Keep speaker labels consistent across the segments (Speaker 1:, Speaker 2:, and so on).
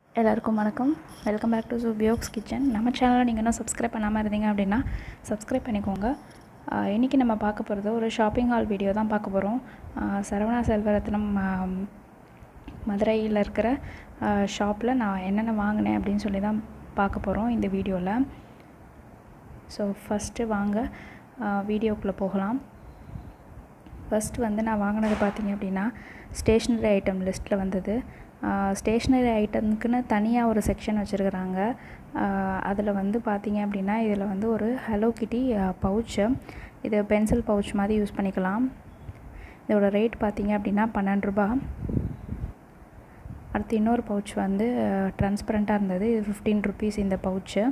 Speaker 1: எல்லாருக்கும் வணக்கம் welcome back to ஜூபியோக்ஸ் கிச்சன் நம்ம சேனலை நீங்கள் இன்னும் சப்ஸ்கிரைப் பண்ணாமல் இருந்தீங்க அப்படின்னா சப்ஸ்கிரைப் பண்ணிக்கோங்க இன்றைக்கி நம்ம பார்க்க போகிறது ஒரு ஷாப்பிங் ஹால் வீடியோ தான் பார்க்க போகிறோம் சரவணா செல்வரத்னம் மதுரையில் இருக்கிற ஷாப்பில் நான் என்னென்ன வாங்கினேன் அப்படின்னு சொல்லி தான் பார்க்க போகிறோம் இந்த வீடியோவில் ஸோ ஃபஸ்ட்டு வாங்க வீடியோக்குள்ளே போகலாம் ஃபஸ்ட் வந்து நான் வாங்கினது பார்த்தீங்க அப்படின்னா ஸ்டேஷ்னரி ஐட்டம் லிஸ்ட்டில் வந்தது ஸ்டேஷ்னரி ஐட்டம்க்குன்னு தனியாக ஒரு செக்ஷன் வச்சுருக்குறாங்க அதில் வந்து பார்த்தீங்க அப்படின்னா இதில் வந்து ஒரு ஹலோ கிட்டி பவுச்சு இது பென்சில் பவுச் மாதிரி யூஸ் பண்ணிக்கலாம் இதோட ரேட் பார்த்தீங்க அப்படின்னா பன்னெண்டு ரூபா அடுத்து இன்னொரு பவுச் வந்து ட்ரான்ஸ்பரண்ட்டாக இருந்தது இது ஃபிஃப்டீன் ருபீஸ் இந்த பவுச்சு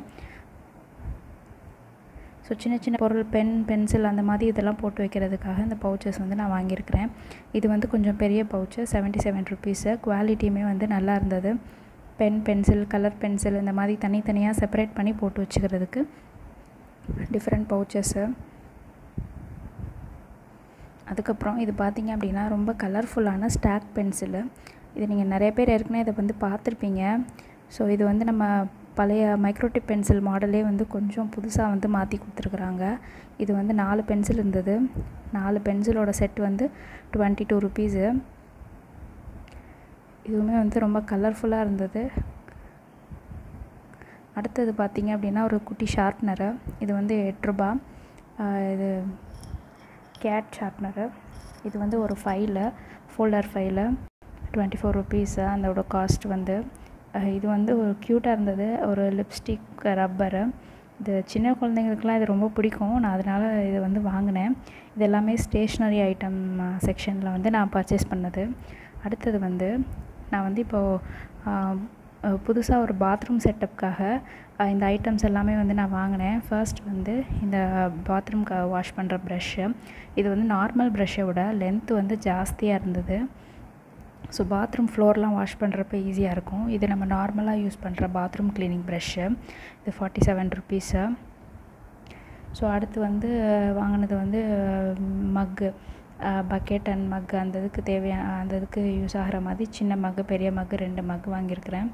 Speaker 1: ஸோ சின்ன சின்ன பொருள் பென் பென்சில் அந்த மாதிரி இதெல்லாம் போட்டு வைக்கிறதுக்காக இந்த பவுச்சஸ் வந்து நான் வாங்கியிருக்கிறேன் இது வந்து கொஞ்சம் பெரிய பவுச்சு செவன்ட்டி செவன் ருபீஸு குவாலிட்டியுமே வந்து நல்லா இருந்தது பென் பென்சில் கலர் பென்சில் இந்த மாதிரி தனித்தனியாக செப்பரேட் பண்ணி போட்டு வச்சுக்கிறதுக்கு டிஃப்ரெண்ட் பவுச்சஸ்ஸு அதுக்கப்புறம் இது பார்த்திங்க அப்படின்னா ரொம்ப கலர்ஃபுல்லான ஸ்டாக் பென்சிலு இது நீங்கள் நிறைய பேர் ஏற்கனவே இதை வந்து பார்த்துருப்பீங்க ஸோ இது வந்து நம்ம பழைய மைக்ரோடிப் பென்சில் மாடலே வந்து கொஞ்சம் புதுசாக வந்து மாற்றி கொடுத்துருக்குறாங்க இது வந்து நாலு பென்சில் இருந்தது நாலு பென்சிலோட செட் வந்து டுவெண்ட்டி டூ ருபீஸு இதுவுமே வந்து ரொம்ப கலர்ஃபுல்லாக இருந்தது அடுத்தது பார்த்திங்க அப்படின்னா ஒரு குட்டி ஷார்ப்னரு இது வந்து எட்ரூபா இது கேட் ஷார்ப்னரு இது வந்து ஒரு file folder file twenty four rupees அதோட காஸ்ட் வந்து இது வந்து ஒரு க்யூட்டாக இருந்தது ஒரு லிப்ஸ்டிக் ரப்பரு இது சின்ன குழந்தைங்களுக்குலாம் இது ரொம்ப பிடிக்கும் நான் அதனால் இது வந்து வாங்கினேன் இது எல்லாமே ஸ்டேஷ்னரி ஐட்டம் செக்ஷனில் வந்து நான் பர்ச்சேஸ் பண்ணது அடுத்தது வந்து நான் வந்து இப்போது புதுசாக ஒரு பாத்ரூம் செட்டப்புக்காக இந்த ஐட்டம்ஸ் எல்லாமே வந்து நான் வாங்கினேன் ஃபர்ஸ்ட் வந்து இந்த பாத்ரூம் க வாஷ் பண்ணுற ப்ரஷ்ஷு இது வந்து நார்மல் ப்ரஷ்ஷை விட லென்த்து வந்து ஜாஸ்தியாக இருந்தது ஸோ பாத்ரூம் ஃப்ளோர்லாம் வாஷ் பண்ணுறப்ப ஈஸியாக இருக்கும் இது நம்ம நார்மலாக யூஸ் பண்ணுற பாத்ரூம் க்ளீனிங் ப்ரஷ்ஷு இது ஃபார்ட்டி செவன் ருபீஸு ஸோ அடுத்து வந்து வாங்கினது வந்து மக்கு பக்கெட் அண்ட் மக்கு அந்த இதுக்கு தேவையான அந்த இதுக்கு யூஸ் ஆகிற மாதிரி சின்ன மக்கு பெரிய மக்கு ரெண்டு மக்கு வாங்கியிருக்கிறேன்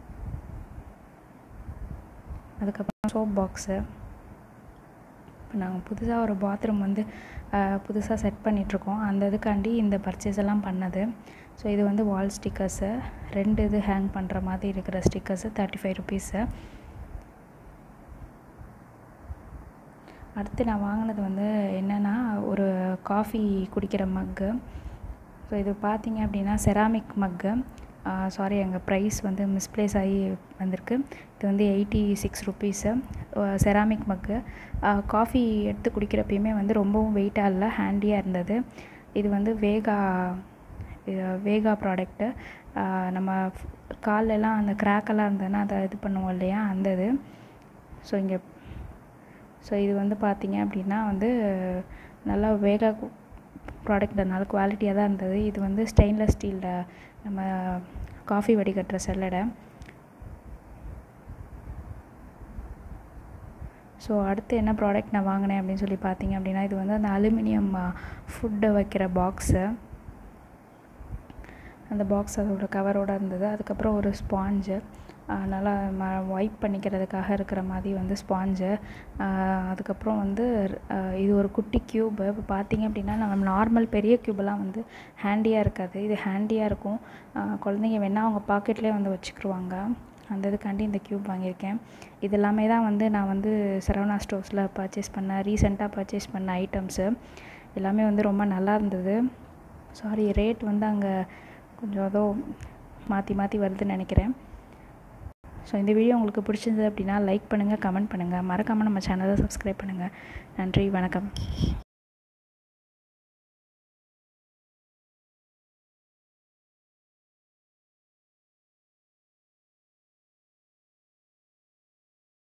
Speaker 1: அதுக்கப்புறம் சோப் பாக்ஸு இப்போ நாங்கள் புதுசாக ஒரு பாத்ரூம் வந்து புதுசாக செட் பண்ணிகிட்ருக்கோம் அந்த இதுக்காண்டி இந்த பர்ச்சேஸ் எல்லாம் பண்ணது ஸோ இது வந்து வால் ஸ்டிக்கர்ஸு ரெண்டு இது ஹேங் பண்ணுற மாதிரி இருக்கிற ஸ்டிக்கர்ஸு தேர்ட்டி ஃபைவ் ருபீஸு அடுத்து நான் வாங்கினது வந்து என்னென்னா ஒரு காஃபி குடிக்கிற மக்கு ஸோ இது பார்த்தீங்க அப்படின்னா செராமிக் மக்கு சாரி எங்கள் ப்ரைஸ் வந்து மிஸ்ப்ளேஸ் ஆகி வந்திருக்கு இது வந்து eighty six rupees ceramic mug coffee எடுத்து குடிக்கிறப்பயுமே வந்து ரொம்பவும் வெயிட்டாக இல்லை ஹேண்டியாக இருந்தது இது வந்து வேகா வேகா ப்ராடக்ட்டு நம்ம காலெல்லாம் அந்த கிராக்கெல்லாம் இருந்ததுன்னா அதை இது பண்ணுவோம் இல்லையா அந்த இது ஸோ இங்கே ஸோ இது வந்து பார்த்திங்க அப்படின்னா வந்து நல்லா வேகா ப்ராடக்ட் நல்ல குவாலிட்டியாக தான் இருந்தது இது வந்து ஸ்டெயின்லெஸ் ஸ்டீலில் நம்ம காஃபி வடிகட்டுற செல்லடை ஸோ அடுத்து என்ன ப்ராடக்ட் நான் வாங்கினேன் அப்படின்னு சொல்லி பார்த்தீங்க அப்படின்னா இது வந்து அந்த அலுமினியம் ஃபுட்டை வைக்கிற பாக்ஸு அந்த பாக்ஸ் அதோட கவரோடு இருந்தது அதுக்கப்புறம் ஒரு ஸ்பாஞ்சு நல்லா ம ஒய்ப் பண்ணிக்கிறதுக்காக இருக்கிற மாதிரி வந்து ஸ்பாஞ்சு அதுக்கப்புறம் வந்து இது ஒரு குட்டி க்யூபு இப்போ பார்த்தீங்க அப்படின்னா நம்ம நார்மல் பெரிய க்யூபெல்லாம் வந்து ஹேண்டியாக இருக்காது இது ஹேண்டியாக இருக்கும் குழந்தைங்க வேணால் அவங்க பாக்கெட்லேயே வந்து வச்சுக்கிருவாங்க அந்த இதுக்காண்டி இந்த க்யூப் வாங்கியிருக்கேன் இது எல்லாமே தான் வந்து நான் வந்து சரவணா ஸ்டோர்ஸில் பர்ச்சேஸ் பண்ண ரீசெண்டாக பர்ச்சேஸ் பண்ண ஐட்டம்ஸு எல்லாமே வந்து ரொம்ப நல்லா இருந்தது சாரி ரேட் வந்து அங்கே கொஞ்சம் ஏதோ மாற்றி மாற்றி வருதுன்னு நினைக்கிறேன் ஸோ இந்த வீடியோ உங்களுக்கு பிடிச்சிருந்தது அப்படின்னா லைக் பண்ணுங்கள் கமெண்ட் பண்ணுங்கள் மறக்காமல் நம்ம சேனலை சப்ஸ்கிரைப் பண்ணுங்கள் நன்றி வணக்கம்